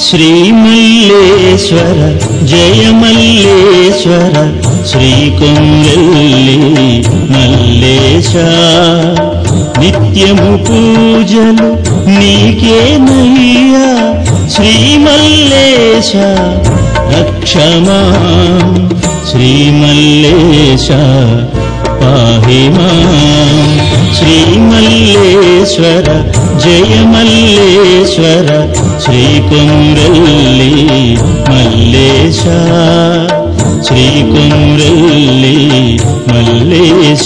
శ్రీమల్లేశ్వర జయమల్లేశ్వర శ్రీకొంగల్లి మల్లేశ నిత్యము పూజలు నీకేనయ్యా శ్రీమల్లేశ రక్షమా శ్రీమల్లేశ పాహిమా శ్రీమల్లేశ్వర జయమల్లేశ్వర శ్రీకొంగల్లి మల్లేశ శ్రీకొంగల్లి మల్లేశ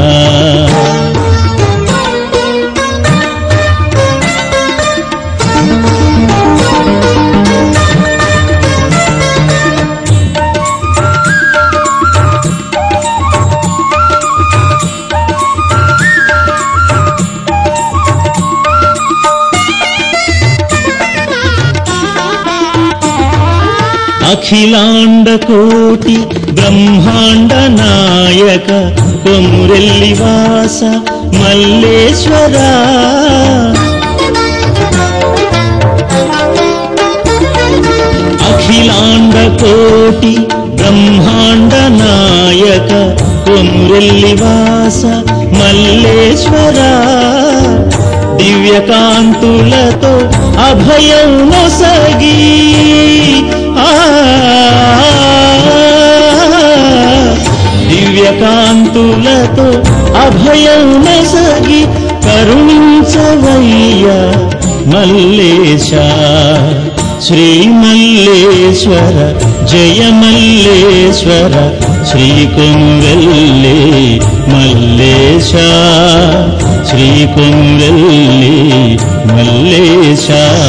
అఖిలాండ కోటి బ్రహ్మాండ నాయక కొమురెల్లి వాస మల్లేశ్వర అఖిలాండ కోటి బ్రహ్మాండ నాయక కొమురెల్లి వాస మల్లేశ్వర దివ్యకాంతులతో అభయం నొసగి ఆ దివ్యకాంతులతో అభయం నొసగి కరుణించవయ్య మల్లేశ శ్రీ మల్లేశ్వర జయ మల్లేశ్వర శ్రీ కొమురెల్లి మల్లేశ శ్రీ కొమురెల్లి మల్లేశ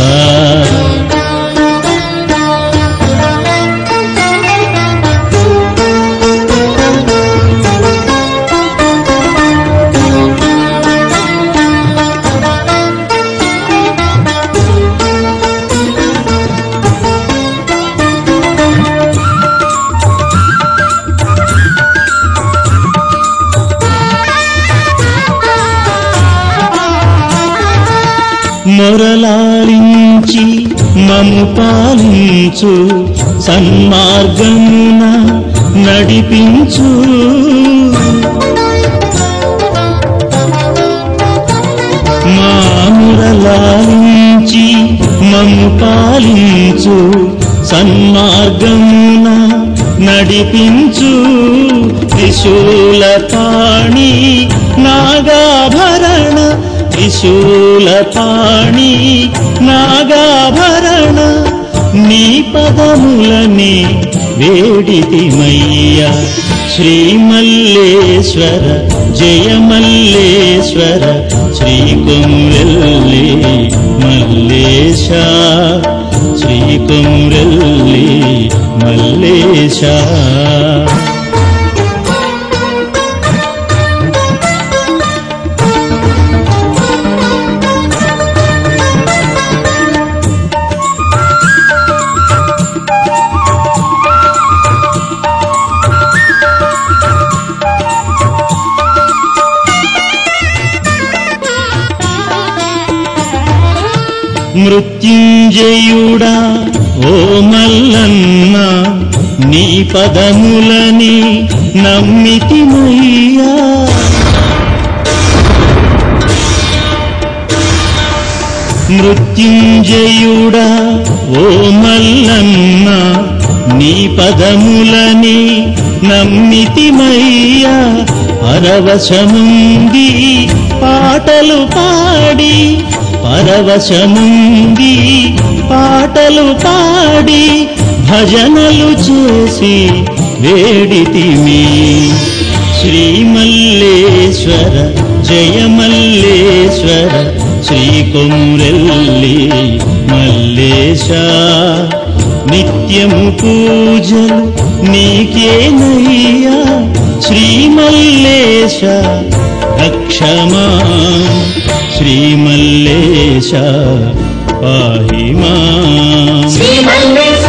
మొరలాలించి మము పాలించు సన్మార్గమున నడిపించు మా మురలాలించి మము పాలించు సన్మార్గమున నడిపించు త్రిశూల పాణి నాగాభరణ త్రిశూల పాణి నాగాభరణ నీ పదములని వేడితిమయ్య శ్రీ మల్లేశ్వర జయ మల్లేశ్వర శ్రీ కొమ్రెల్లి మల్లేశ శ్రీ కొమ్రెల్లి మల్లేశ మృత్యుంజయుడా ఓ మల్లన్న నీ పదములని నమ్మితిమయ్యా మృత్యుంజయుడా ఓ మల్లన్న నీ పదములని నమ్మితిమయ్యా పరవశముంది పాటలు పాడి పరవశముంది పాటలు పాడి భజనలు చేసి వేడితిమి శ్రీ మల్లేశ్వర జయ మల్లేశ్వర శ్రీ కొమురెల్లి మల్లేశ నిత్యము పూజలు నీకేనయ్యా శ్రీ మల్లేశ రక్షమా శ్రీ మల్లేశ పాహిమా శ్రీ మల్లేశ